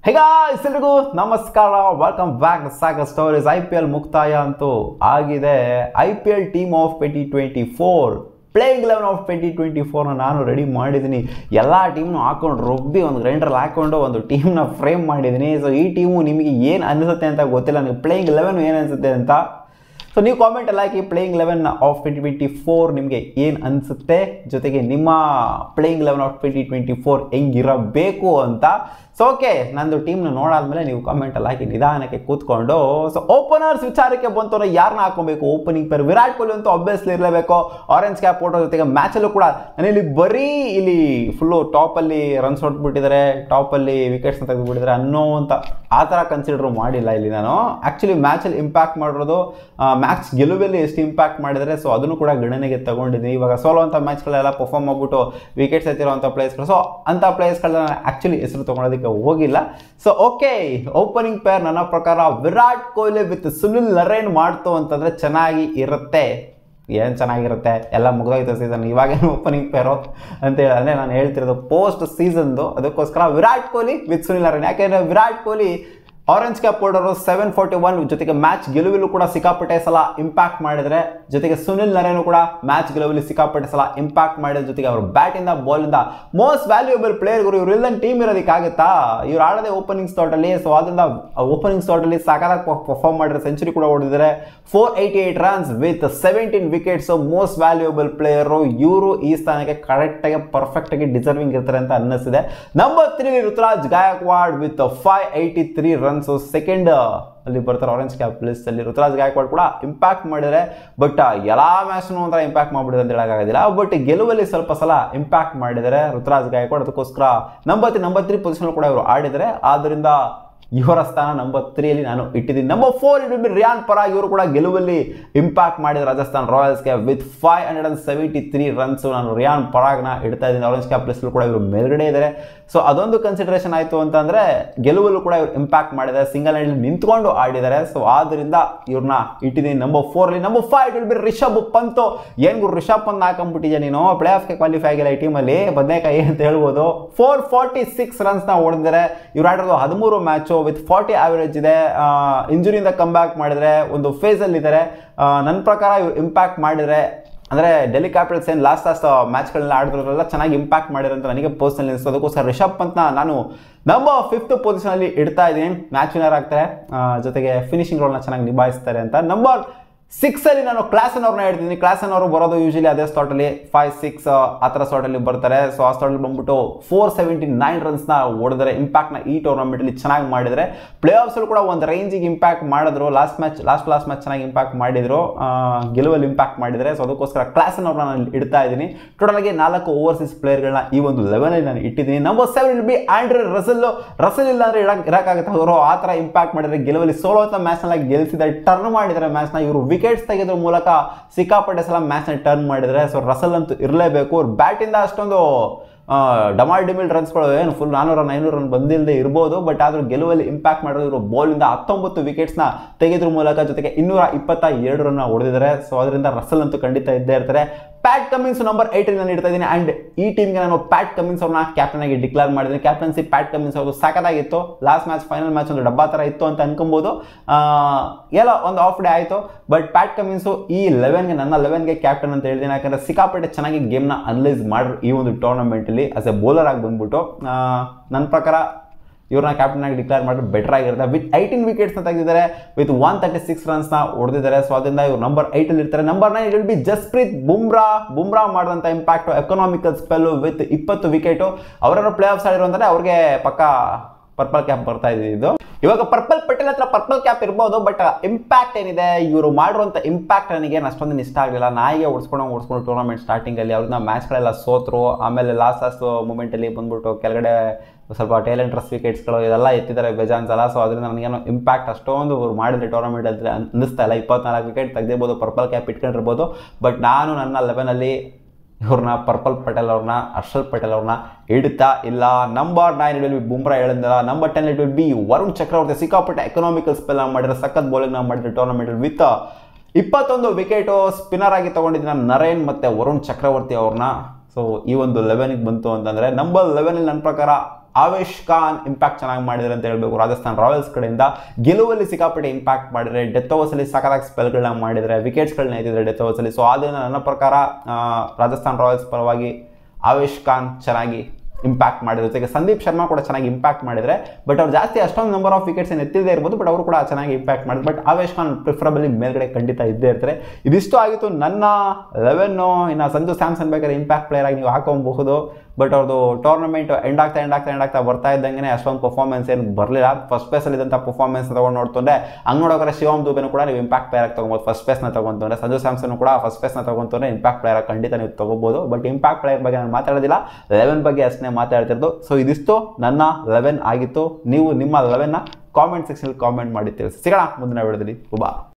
hey guys ಎಲ್ರಿಗೂ ನಮಸ್ಕಾರ welcome back Sagar stories I P L ಮುಕ್ತಾಯ ಅಂತೂ ಆಗಿದೆ I P L team of twenty twenty four playing eleven of twenty twenty ಫೋರ್ನ ನಾನು ರೆಡಿ ಮಾಡಿದ್ದೀನಿ ಎಲ್ಲ ಟೀಮ್ನು ಹಾಕೊಂಡು ರುಬ್ಬಿ ಒಂದು ಗ್ರೈಂಡ್ರಲ್ಲಿ ಹಾಕೊಂಡು ಒಂದು ಟೀಮ್ನ ಫ್ರೇಮ್ ಮಾಡಿದ್ದೀನಿ ಸೊ ಈ ಟೀಮು ನಿಮಗೆ ಏನು ಅನಿಸುತ್ತೆ ಅಂತ ಗೊತ್ತಿಲ್ಲ ನನಗೆ ಪ್ಲೇಯಿಂಗ್ ಲೆವೆನ್ ಏನು ಅನಿಸುತ್ತೆ ಅಂತ ಸೊ ನೀವು ಕಾಮೆಂಟ್ ಎಲ್ಲ ಹಾಕಿ playing eleven of twenty twenty four ನಿಮಗೆ ಏನು ಅನಿಸುತ್ತೆ ಜೊತೆಗೆ ನಿಮ್ಮ playing eleven of twenty twenty four ಹೆಂಗಿರಬೇಕು ಅಂತ ಸೊ ಓಕೆ ನಂದು ಟೀಮ್ನ ನೋಡಾದ್ಮೇಲೆ ನೀವು ಕಾಮೆಂಟಲ್ಲಿ ಹಾಕಿ ನಿಧಾನಕ್ಕೆ ಕೂತ್ಕೊಂಡು ಸೊ ಓಪನರ್ಸ್ ವಿಚಾರಕ್ಕೆ ಬಂತು ಅಂದ್ರೆ ಯಾರನ್ನ ಹಾಕೊಬೇಕು ಓಪನಿಂಗ್ ಪೇರ್ ವಿರಾಟ್ ಕೊಹ್ಲಿ ಅಂತೂ ಅಬ್ವಿಯಸ್ಲಿ ಇರಲೇಬೇಕು ಆರೆಂಜ್ ಕ್ಯಾಪ್ ಫೋಟೋ ಜೊತೆಗೆ ಮ್ಯಾಚಲ್ಲೂ ಕೂಡ ನಾನಿಲ್ಲಿ ಬರೀ ಇಲ್ಲಿ ಫುಲ್ಲು ಟಾಪಲ್ಲಿ ರನ್ಸ್ ಹೊಟ್ಬಿಟ್ಟಿದ್ದಾರೆ ಟಾಪಲ್ಲಿ ವಿಕೆಟ್ಸ್ನ ತೆಗೆದುಬಿಟ್ಟಿದ್ದಾರೆ ಅನ್ನೋ ಅಂತ ಆ ಥರ ಕನ್ಸಿಡರ್ ಮಾಡಿಲ್ಲ ಇಲ್ಲಿ ನಾನು ಆ್ಯಕ್ಚುಲಿ ಮ್ಯಾಚಲ್ಲಿ ಇಂಪ್ಯಾಕ್ಟ್ ಮಾಡಿರೋದು ಮ್ಯಾಚ್ ಗೆಲುವಲ್ಲಿ ಎಷ್ಟು ಇಂಪ್ಯಾಕ್ಟ್ ಮಾಡಿದರೆ ಸೊ ಅದನ್ನು ಕೂಡ ಗಣನೆಗೆ ತಗೊಂಡಿದ್ದೀನಿ ಇವಾಗ ಸೋಲುವಂಥ ಮ್ಯಾಚ್ಗಳೆಲ್ಲ ಪರ್ಫಾರ್ಮ್ ಮಾಡ್ಬಿಟ್ಟು ವಿಕೆಟ್ಸ್ ಎತ್ತಿರೋಂಥ ಪ್ಲೇಸ್ಗಳು ಸೊ ಅಂಥ ಪ್ಲೇಸ್ಗಳನ್ನ ಆ್ಯಕ್ಚುಲಿ ಹೆಸರು ತೊಗೊಳೋದಕ್ಕೆ ಹೋಗಿಲ್ಲ ಸೊ ಓಕೆ ಓಪನಿಂಗ್ ಪೇರ್ ನನ್ನ ಪ್ರಕಾರ ವಿರಾಟ್ ಕೊಹ್ಲಿ ವಿತ್ ಸುನಿಲ್ ನರೇನ್ ಮಾಡ್ತು ಅಂತಂದರೆ ಚೆನ್ನಾಗಿ ಇರುತ್ತೆ ಏನು ಚೆನ್ನಾಗಿರುತ್ತೆ ಎಲ್ಲ ಮುಗಿದೋಯ್ತು ಸೀಸನ್ ಇವಾಗೇನು ಓಪನಿಂಗ್ ಪೇರು ಅಂತೇಳಿ ಅಂದರೆ ನಾನು ಹೇಳ್ತಿರೋದು ಪೋಸ್ಟ್ ಸೀಸನ್ದು ಅದಕ್ಕೋಸ್ಕರ ವಿರಾಟ್ ಕೊಹ್ಲಿ ವಿತ್ ಸುನಿಲ್ ನರೇನ್ ಯಾಕೆಂದರೆ Virat Kohli orange cap holder seven forty one ಜೊತೆಗೆ ಮ್ಯಾಚ್ ಗೆಲುವಿಲು ಕೂಡ ಸಿಕ್ಕಾಪಟ್ಟೆ ಸಲ ಇಂಪ್ಯಾಕ್ಟ್ ಮಾಡಿದರೆ ಜೊತೆಗೆ ಸುನಿಲ್ ನರೇನು ಕೂಡ ಮ್ಯಾಚ್ ಗೆಲುವಲ್ಲಿ ಸಿಕ್ಕಾಪಟ್ಟೆ ಸಲ ಇಂಪ್ಯಾಕ್ಟ್ ಮಾಡಿದ ಜೊತೆಗೆ ಅವರು ಬ್ಯಾಟಿಂದ ಬಾಲಿಂದ ಮೋಸ್ಟ್ ವ್ಯಾಲ್ಯೂಯಬಲ್ ಪ್ಲೇಯರ್ಗಳು ಇವರು ಇಲ್ಲದಂಗೆ ಟೀಮ್ ಇರೋದಕ್ಕಾಗುತ್ತಾ ಇವ್ರು ಆಡೋದೇ ಓಪನಿಂಗ್ ಸ್ಟಾರ್ಟಲ್ಲಿ ಸೊ ಅದರಿಂದ ಓಪನಿಂಗ್ ಸ್ಟಾರ್ಟಲ್ಲಿ ಸಾಕಾಗಿ ಪರ್ಫಾರ್ಮ್ ಮಾಡಿದ್ರೆ ಸೆಂಚುರಿ ಕೂಡ ಹೊಡೆದಿದ್ದಾರೆ four eighty eight runs with seventeen wickets most valuable player ಇವರು ಈ ಸ್ಥಾನಕ್ಕೆ ಕರೆಕ್ಟಾಗಿ ಪರ್ಫೆಕ್ಟಾಗಿ ಡಿಸರ್ವಿಂಗ್ ಇರ್ತಾರೆ ಅಂತ ಅನ್ನಿಸಿದೆ number three Ruturaj Gaikwad with five eighty three runs second ಅಲ್ಲಿ ಬರ್ತಾರೆ ಆರೆಂಜ್ ಕ್ಯಾಪ್ ಲಿಸ್ಟ್ ಅಲ್ಲಿ ಋತುರಾಜ್ ಗಾಯಕ್ವಾಡ್ ಕೂಡ ಇಂಪ್ಯಾಕ್ಟ್ ಮಾಡಿದರೆ ಬಟ್ ಎಲ್ಲ ಮ್ಯಾಚ್ನು ಒಂಥರ ಇಂಪ್ಯಾಕ್ಟ್ ಮಾಡಿಬಿಡಿದೆ ಅಂತ ಹೇಳೋಕ್ಕಾಗೋದಿಲ್ಲ ಬಟ್ ಗೆಲುವಲ್ಲಿ ಸ್ವಲ್ಪ ಸಲ ಇಂಪ್ಯಾಕ್ಟ್ ಮಾಡಿದರೆ ಋತುರಾಜ್ ಗಾಯಕ್ವಾಡ್ ಅದಕ್ಕೋಸ್ಕರ number three number three position ಕೂಡ ಇವರು ಆಡಿದರೆ ಆದ್ದರಿಂದ ಇವರ ಸ್ಥಾನ ನಂಬರ್ ತ್ರೀಯಲ್ಲಿ ನಾನು ಇಟ್ಟಿದ್ದೀನಿ number four it be Riyan Parag ಇವರು ಕೂಡ ಗೆಲುವಲ್ಲಿ ಇಂಪ್ಯಾಕ್ಟ್ ಮಾಡಿದ ರಾಜಸ್ಥಾನ್ ರಾಯಲ್ಸ್ಗೆ with five hundred and seventy three runs ನಾನು ರಿಯಾನ್ ಪರಾಗ್ನ ಇಡ್ತಾ ಇದ್ದೀನಿ ಆರೆಂಜ್ ಕ್ಯಾಪ್ ಲಿಸ್ಟಲ್ಲಿ ಕೂಡ ಇವರು ಮೇಲ್ಗಡೆ ಇದ್ದಾರೆ ಸೊ ಅದೊಂದು ಕನ್ಸಿಡರೇಷನ್ ಆಯಿತು ಅಂತಂದರೆ ಗೆಲುವಲ್ಲೂ ಕೂಡ ಇವರು ಇಂಪ್ಯಾಕ್ಟ್ ಮಾಡಿದ್ದಾರೆ ಸಿಂಗಲ್ ಹ್ಯಾಂಡಲ್ಲಿ ನಿಂತ್ಕೊಂಡು ಆಡಿದ್ದಾರೆ ಸೊ ಆದ್ದರಿಂದ ಇವ್ರನ್ನ ಇಟ್ಟಿದ್ದೀನಿ ನಂಬರ್ ಫೋರಲ್ಲಿ number five it will be Rishabh Pant ಏನು ಗುರು ರಿಷಬ್ ಪಂತ್ ಹಾಕೊಂಡ್ಬಿಟ್ಟಿದ್ಯಾ ನೀನು ಪ್ಲೇ ಆಫ್ಗೆ ಕ್ವಾಲಿಫೈ ಆಗಿಲ್ಲ ಈ ಟೀಮಲ್ಲಿ ಬದನೇಕಾಯಿ ಅಂತ ಹೇಳ್ಬೋದು ಫೋರ್ ಫಾರ್ಟಿ ಸಿಕ್ಸ್ ರನ್ಸ್ನ ಹೊಡೆದಿದ್ದಾರೆ ಇವ್ರು ಆಡಿರೋದು ಹದಿಮೂರು ಮ್ಯಾಚು ವಿತ್ ಫಾರ್ಟಿ ಆವರೇಜ್ ಇದೆ ಇಂಜುರಿಯಿಂದ ಕಮ್ ಬ್ಯಾಕ್ ಮಾಡಿದರೆ ಒಂದು ಫೇಸಲ್ಲಿ ಇದ್ದಾರೆ ನನ್ನ ಪ್ರಕಾರ ಇವ್ರು ಇಂಪ್ಯಾಕ್ಟ್ ಮಾಡಿದರೆ ಅಂದರೆ ಡೆಲ್ಲಿ ಕ್ಯಾಪಿಟಲ್ಸ್ ಏನು ಲಾಸ್ಟ್ ಲಾಸ್ಟ್ ಮ್ಯಾಚ್ಗಳನ್ನ ಆಡಿದ್ರೆಲ್ಲ ಚೆನ್ನಾಗಿ ಇಂಪ್ಯಾಕ್ಟ್ ಮಾಡಿರೋ ಅಂತ ನನಗೆ ಪರ್ಸ್ನಲ್ ಅನಿಸ್ತು ಅದಕ್ಕೋಸ್ಕರ ರಿಷಬ್ ಪಂತ್ನ ನಾನು ನಂಬರ್ ಫಿಫ್ತ್ ಪೊಸಿಷನಲ್ಲಿ ಇಡ್ತಾ ಇದ್ದೀನಿ ಮ್ಯಾಚ್ ವಿನರ್ ಆಗ್ತಾರೆ ಜೊತೆಗೆ ಫಿನಿಶಿಂಗ್ ರೋಲ್ನ ಚೆನ್ನಾಗಿ ನಿಭಾಯಿಸ್ತಾರೆ ಅಂತ ನಂಬರ್ ಸಿಕ್ಸಲ್ಲಿ ನಾನು ಕ್ಲಾಸನ್ ಅವ್ರನ್ನ ಹೇಳ್ತೀನಿ ಕ್ಲಾಸನ್ ಅವರು ಬರೋದು ಯೂಶಲಿ ಅದೇ ಸ್ಟಾರ್ಟಲ್ಲಿ ಫೈವ್ ಸಿಕ್ಸ್ ಆ ಥರ ಸ್ಟಾರ್ಟಲ್ಲಿ ಬರ್ತಾರೆ ಸೊ ಆ ಸ್ಟಾರ್ಟಲ್ಲಿ ಬಂದ್ಬಿಟ್ಟು ಫೋರ್ ಸೆವೆಂಟಿ ನೈನ್ ರನ್ಸ್ನ ಹೊಡೆದರೆ ಇಂಪ್ಯಾಕ್ಟ್ನ ಈ ಟೂರ್ನಮೆಂಟಲ್ಲಿ ಚೆನ್ನಾಗಿ ಮಾಡಿದರೆ ಪ್ಲೇ ಆಫ್ಸಲ್ಲಿ ಕೂಡ ಒಂದು ರೇಂಜಿಗೆ ಇಂಪ್ಯಾಕ್ಟ್ ಮಾಡಿದ್ರು last match last last match ಚೆನ್ನಾಗಿ ಇಂಪ್ಯಾಕ್ಟ್ ಮಾಡಿದ್ರು ಗೆಲುವಲ್ಲಿ ಇಂಪ್ಯಾಕ್ಟ್ ಮಾಡಿದರೆ ಸೊ ಅದಕ್ಕೋಸ್ಕರ ಕ್ಲಾಸನ್ ಅವ್ರನ್ನ ನಾನು ಇಡ್ತಾ ಇದ್ದೀನಿ ಟೋಟಲ್ಗೆ ನಾಲ್ಕು ಓವರ್ಸೀಸ್ ಪ್ಲೇಯರ್ಗಳನ್ನ ಈ ಒಂದು ಲೆವೆನಲ್ಲಿ ನಾನು ಇಟ್ಟಿದ್ದೀನಿ number seven will be Andre Russell Russell ಇಲ್ಲ ಅಂದರೆ ಇಡಕ್ಕೆ ಇರೋಕ್ಕಾಗುತ್ತೆ ಅವರು ಆ ಥರ ಇಂಪ್ಯಾಕ್ಟ್ ಮಾಡಿದರೆ ಗೆಲುವಲ್ಲಿ ಸೋಲೋಂಥ ಮ್ಯಾಚ್ನೆಲ್ಲ ಗೆಲ್ಲಿಸಿದ್ದಾರೆ ಟರ್ನ್ ಮಾಡಿದ್ದಾರೆ ಮ್ಯಾಚ್ನ ಇವರು ವಿಕೆಟ್ಸ್ ತೆಗೆದ್ರ ಮೂಲಕ ಸಿಕ್ಕಾಪಟ್ಟೆ ಸಲ ಮ್ಯಾಚ್ನ ಟರ್ನ್ ಮಾಡಿದರೆ ಸೊ ರಸಲ್ ಅಂತೂ ಇರಲೇಬೇಕು ಅವ್ರು ಬ್ಯಾಟಿಂದ ಅಷ್ಟೊಂದು ಡಮಾಲ್ ಡಿಮಿಲ್ ರನ್ಸ್ಗಳು ಏನು ಫುಲ್ ನಾನ್ನೂರ ರನ್ ಐನೂರು ರನ್ ಬಂದಿಲ್ಲದೆ ಇರ್ಬೋದು ಬಟ್ ಆದರೂ ಗೆಲುವಲ್ಲಿ ಇಂಪ್ಯಾಕ್ಟ್ ಮಾಡೋದು ಇವರು ಬಾಲಿಂದ ಹತ್ತೊಂಬತ್ತು ವಿಕೆಟ್ಸ್ನ ತೆಗೆದ್ರ ಮೂಲಕ ಜೊತೆಗೆ ಇನ್ನೂರ ಇಪ್ಪತ್ತ ಎರಡು ರನ್ನ ಹೊಡೆದಿದ್ದಾರೆ ಸೊ ಅದರಿಂದ ರಸಲ್ ಅಂತೂ ಖಂಡಿತ ಇದ್ದೇ ಇರ್ತಾರೆ ಪ್ಯಾಟ್ ಕಮಿನ್ಸ್ ನಂಬರ್ ಏಯ್ಟಲ್ಲಿ ನಾನು ಇಡ್ತಾ ಇದ್ದೀನಿ ಆ್ಯಂಡ್ ಈ ಟೀಮ್ಗೆ ನಾನು ಪ್ಯಾಟ್ ಕಮಿನ್ಸ್ ಅವ್ರನ್ನ ಕ್ಯಾಪ್ಟನ್ ಆಗಿ ಡಿಕ್ಲೇರ್ ಮಾಡಿದ್ದೀನಿ ಕ್ಯಾಪ್ಟನ್ಸಿ ಪ್ಯಾಟ್ ಕಮಿನ್ಸ್ ಅವರು ಸಾಕದಾಗಿತ್ತು ಲಾಸ್ಟ್ ಮ್ಯಾಚ್ ಫೈನಲ್ ಮ್ಯಾಚ್ ಒಂದು ಡಬ್ಬಾ ಥರ ಇತ್ತು ಅಂತ ಅನ್ಕೊಬೋದು ಎಲ್ಲ ಒಂದು ಆಫ್ ಡೇ ಆಯಿತು ಬಟ್ ಪ್ಯಾಟ್ ಕಮಿನ್ಸು ಈ ಲೆವೆನ್ಗೆ ನನ್ನ ಲೆವೆನ್ಗೆ ಕ್ಯಾಪ್ಟನ್ ಅಂತ ಹೇಳ್ತೀನಿ ಯಾಕಂದರೆ ಸಿಕ್ಕಾಪಟ್ಟೆ ಚೆನ್ನಾಗಿ ಗೇಮ್ನ ಅನಲೈಸ್ ಮಾಡ್ರು ಈ ಒಂದು ಟೂರ್ನಮೆಂಟಲ್ಲಿ ಆಸ್ ಎ ಬೌಲರ್ ಆಗಿ ಬಂದ್ಬಿಟ್ಟು ನನ್ನ ಪ್ರಕಾರ ಇವ್ರನ್ನ ಕ್ಯಾಪ್ಟನ್ ಆಗಿ ಡಿಕ್ಲೇರ್ ಮಾಡಿದ್ರೆ ಬೆಟರ್ ಆಗಿರುತ್ತೆ ವಿತ್ ಐಟೀನ್ ವಿಕೆಟ್ಸ್ನ ತೆಗೆದಿದ್ದಾರೆ ವಿತ್ ಒನ್ ತರ್ಟಿ ಸಿಕ್ಸ್ ರನ್ಸ್ನ ಹೊಡೆದಿದ್ದಾರೆ ಸೊ ಅದರಿಂದ ಇವ್ರು ನಂಬರ್ ಐಟಲ್ಲಿ ಇರ್ತಾರೆ number nine it be Jasprit Bumrah Bumrah ಮಾಡಿದಂಥ ಇಂಪ್ಯಾಕ್ಟ್ ಎಕನಾಮಿಕಲ್ ಸ್ಪೆಲ್ಲು ವಿತ್ ಇಪ್ಪತ್ತು ವಿಕೆಟು ಅವರನ್ನು ಪ್ಲೇ ಆಫ್ಸ್ ಆಡಿರೋ ಅಂದರೆ ಅವ್ರಿಗೆ ಪಕ್ಕ ಪರ್ಪಲ್ ಕ್ಯಾಪ್ ಬರ್ತಾ ಇದು ಇವಾಗ ಪರ್ಪಲ್ ಪಟೇಲ್ ಹತ್ರ ಪರ್ಪಲ್ ಕ್ಯಾಪ್ ಇರ್ಬೋದು ಬಟ್ ಇಂಪ್ಯಾಕ್ಟ್ ಏನಿದೆ ಇವರು ಮಾಡಿರುವಂಥ ಇಂಪ್ಯಾಕ್ಟ್ ನನಗೆ ಅಷ್ಟೊಂದು ಇಷ್ಟ ಆಗಲಿಲ್ಲ ನಾಯಿಗೆ ಓಡಿಸ್ಕೊಂಡು ಓಡಿಸ್ಕೊಂಡು ಟೂರ್ನಮೆಂಟ್ ಸ್ಟಾರ್ಟಿಂಗಲ್ಲಿ ಅವ್ರನ್ನ ಮ್ಯಾಚ್ಗಳೆಲ್ಲ ಸೋತರು ಆಮೇಲೆ ಲಾಸ್ಟ್ ಲಾಸ್ಟ್ ಮೂಮೆಂಟಲ್ಲಿ ಬಂದ್ಬಿಟ್ಟು ಕೆಳಗಡೆ ಸ್ವಲ್ಪ ಟೇಲೆಂಟ್ರಸ್ ವಿಕೆಟ್ಸ್ಗಳು ಇದೆಲ್ಲ ಎತ್ತಿದ್ದಾರೆ ಬೇಜಾನ್ ಸಲ ಸೊ ಅದರಿಂದ ನನಗೇನು ಇಂಪ್ಯಾಕ್ಟ್ ಅಷ್ಟೊಂದು ಇವ್ರು ಮಾಡಿದ್ರೆ ಟೂರ್ನಮೆಂಟ್ ಅಲ್ಲಿ ಅನ್ನಿಸ್ತಾ ಇಲ್ಲ ಇಪ್ಪತ್ನಾಲ್ಕು ವಿಕೆಟ್ ತೆಗೆದಿರ್ಬೋದು ಪರ್ಪಲ್ ಕ್ಯಾಪ್ ಇಟ್ಕೊಂಡಿರ್ಬೋದು ಬಟ್ ನಾನು ನನ್ನ ಲೆವೆನಲ್ಲಿ ಇವ್ರನ್ನ ಪರ್ಪಲ್ ಪಟೇಲ್ ಅವ್ರನ್ನ ಹರ್ಷಲ್ ಪಟೇಲ್ ಅವ್ರನ್ನ ಇಡ್ತಾ ಇಲ್ಲ number nine it will be Bumrah ಹೇಳಿದ್ನಲ್ಲ number ten it will be Varun Chakravarthy ಸಿಕ್ಕಾಪಟ್ಟೆ ಎಕನಾಮಿಕಲ್ ಸ್ಪೆಲ್ ಮಾಡಿದ್ರೆ ಸಖತ್ ಬೌಲಿಂಗ್ ನಾವು ಮಾಡಿದ್ರೆ ಟೂರ್ನಮೆಂಟ್ ವಿತ್ ಇಪ್ಪತ್ತೊಂದು ವಿಕೆಟು ಸ್ಪಿನ್ನರ್ ಆಗಿ ತೊಗೊಂಡಿದ್ದೀನಿ ನರೇನ್ ಮತ್ತು ವರುಣ್ ಚಕ್ರವರ್ತಿ ಅವ್ರನ್ನ ಸೊ ಈ ಒಂದು ಲೆವೆನಿಗೆ ಬಂತು ಅಂತಂದರೆ ನಂಬರ್ ಲೆವೆನಲ್ಲಿ ನನ್ನ ಪ್ರಕಾರ ಆವೇಶ್ ಖಾನ್ ಇಂಪ್ಯಾಕ್ಟ್ ಚೆನ್ನಾಗಿ ಮಾಡಿದ್ರೆ ಅಂತ ಹೇಳ್ಬೇಕು ರಾಜಸ್ಥಾನ್ ರಾಯಲ್ಸ್ ಕಡೆಯಿಂದ ಗೆಲುವಲ್ಲಿ ಸಿಕ್ಕಾಪಟ್ಟೆ ಇಂಪ್ಯಾಕ್ಟ್ ಮಾಡಿದ್ರೆ ಡೆತ್ ಓವರ್ಸಲ್ಲಿ ಸಖತ್ತಾಗಿ ಸ್ಪೆಲ್ಗಳನ್ನ ಮಾಡಿದರೆ ವಿಕೆಟ್ಸ್ಗಳನ್ನ ಎತ್ತಿದ್ರೆ ಡೆತ್ ಓವರ್ಸಲ್ಲಿ ಸೊ ಅದನ್ನು ನನ್ನ ಪ್ರಕಾರ ಆ, ರಾಜಸ್ಥಾನ್ ರಾಯಲ್ಸ್ ಪರವಾಗಿ ಆವೇಶ್ ಖಾನ್ ಚೆನ್ನಾಗಿ ಇಂಪ್ಯಾಕ್ಟ್ ಮಾಡಿದ್ರು ಜೊತೆಗೆ ಸಂದೀಪ್ ಶರ್ಮಾ ಕೂಡ ಚೆನ್ನಾಗಿ ಇಂಪ್ಯಾಕ್ಟ್ ಮಾಡಿದರೆ ಬಟ್ ಅವ್ರು ಜಾಸ್ತಿ ಅಷ್ಟೊಂದು ನಂಬರ್ ಆಫ್ ವಿಕೆಟ್ಸ್ ಏನು ಎತ್ತಿಲ್ಲದೆ ಇರ್ಬೋದು ಬಟ್ ಅವರು ಕೂಡ ಚೆನ್ನಾಗಿ ಇಂಪ್ಯಾಕ್ಟ್ ಮಾಡಿದ್ರು ಬಟ್ ಆವೇಶ್ ಖಾನ್ ಪ್ರಿಫರಬಲಿ ಮೇಲ್ಗಡೆ ಖಂಡಿತ ಇದ್ದೇ ಇರ್ತಾರೆ ಇದಿಷ್ಟು ಆಗಿತ್ತು ನನ್ನ ಲೆವೆನ್ನು ಇನ್ನು ಸಂಜು ಸ್ಯಾಮ್ಸನ್ ಬೇಕಾದ್ರೆ ಇಂಪ್ಯಾಕ್ಟ್ ಪ್ಲೇಯರ್ ಆಗಿ ನೀವು ಹಾಕೊಬಹುದು ಬಟ್ ಅವ್ರದ್ದು ಟೂರ್ನಮೆಂಟ್ ಎಂಡ್ ಆಗ್ತಾ ಎಂಡ್ ಆಗ್ತಾ ಎಂಡ್ ಆಗ್ತಾ ಬರ್ತಾ ಇದ್ದಂಗೆ ಅಷ್ಟೊಂದು ಪರ್ಫಾರ್ಮೆನ್ಸ್ ಏನು ಬರಲಿಲ್ಲ ಫಸ್ಟ್ ಪ್ಲೇಸಲ್ಲಿ ಇದ್ದಂಥ ಪರ್ಫಾರ್ಮೆನ್ಸ್ ತೊಗೊಂಡು ನೋಡ್ತಂದ್ರೆ ಹಂಗೆ ನೋಡೋಕೆ ಶಿವಮ್ ದುಬೆನೂ ಕೂಡ ನೀವು ಇಂಪ್ಯಾಕ್ಟ್ ಪ್ಲೇಯರ್ ಆಗಿ ತೊಗೊಬೋದು ಫಸ್ಟ್ ಪ್ಲೇಸ್ನ ತೊಗೊಂತಂದ್ರೆ ಸಂಜು ಸ್ಯಾಮ್ಸನ್ ಕೂಡ ಫಸ್ಟ್ ಪ್ಲೇಸ್ನ ತೊಗೊಂತಂದ್ರೆ ಇಂಪ್ಯಾಕ್ಟ್ ಪ್ಲೇಯರ್ ಆಗಿ ಖಂಡಿತ ನೀವು ತೊಗೋಬೋದು ಬಟ್ ಇಂಪ್ಯಾಕ್ಟ್ ಪ್ಲೇಯರ್ ಬಗ್ಗೆ ನಾನು ಮಾತಾಡೋದಿಲ್ಲ ಲೆವೆನ್ ಬಗ್ಗೆ ಅಷ್ಟೇ ಮಾತಾಡ್ತಿರೋದು ಸೊ ಇದಿಷ್ಟು ನನ್ನ ಲೆವೆನ್ ಆಗಿತ್ತು ನೀವು ನಿಮ್ಮ ಲೆವೆನ್ನ ಕಾಮೆಂಟ್ ಸೆಕ್ಷನಲ್ಲಿ ಕಾಮೆಂಟ್ ಮಾಡಿ ತಿಳಿಸಿ ಸಿಗೋಣ ಮುಂದಿನ ವಿಡಿಯೋದಲ್ಲಿ ಬಾ